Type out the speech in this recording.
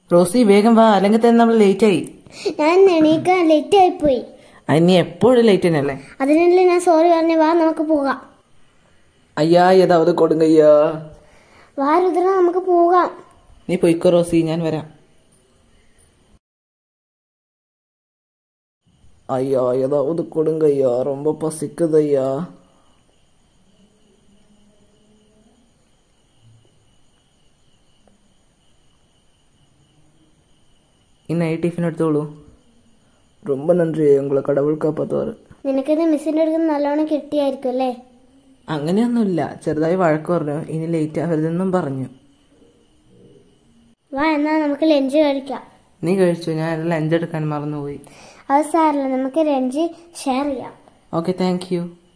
Rossi വേഗം വാ അല്ലെങ്കിൽ തന്നെ നമ്മൾ ലേറ്റ് ആയി ഞാൻ എണീക്കാൻ ലേറ്റ് ആയിപ്പോയി അത് നീ എപ്പോഴും ലേറ്റ് തന്നെയല്ലേ അതിനല്ലേ ഞാൻ സോറി പറഞ്ഞു വാ നമുക്ക് പോകാം അയ്യാ ഏതാവത് കൊടുങ്കയ്യാ വാ രുദ്ര നമുക്ക് പോകാം നീ പൊയ്ക്കോ റോസി ഞാൻ വരാം ஐயா ஏதாவது கொடுங்க ஐயா ரொம்ப பசிக்குது ஐயா ഈ നൈറ്റ് ടിഫിൻ എടുത്തോളൂ ரொம்ப നന്ദി ഉങ്ങളെ കടവുൾ കാപ്പാത്തവർ നിനക്കിത് മിസ്സിന്റെ അടുത്ത് നല്ലോണം കിട്ടിയായിരിക്കും അല്ലേ അങ്ങനെയൊന്നുമില്ല ചെറുതായി വഴക്ക് പറഞ്ഞു ഇനി ലേറ്റ് ആവരുതെന്നും പറഞ്ഞു വാ എന്നാ നമുക്ക് ലഞ്ച് കഴിക്കാം നീ കഴിച്ചു ഞാൻ ലഞ്ച് എടുക്കാൻ മറന്നുപോയി അത് സാരല്ല നമുക്ക് ലഞ്ച് ഷെയർ ചെയ്യാം ഓക്കെ താങ്ക് യു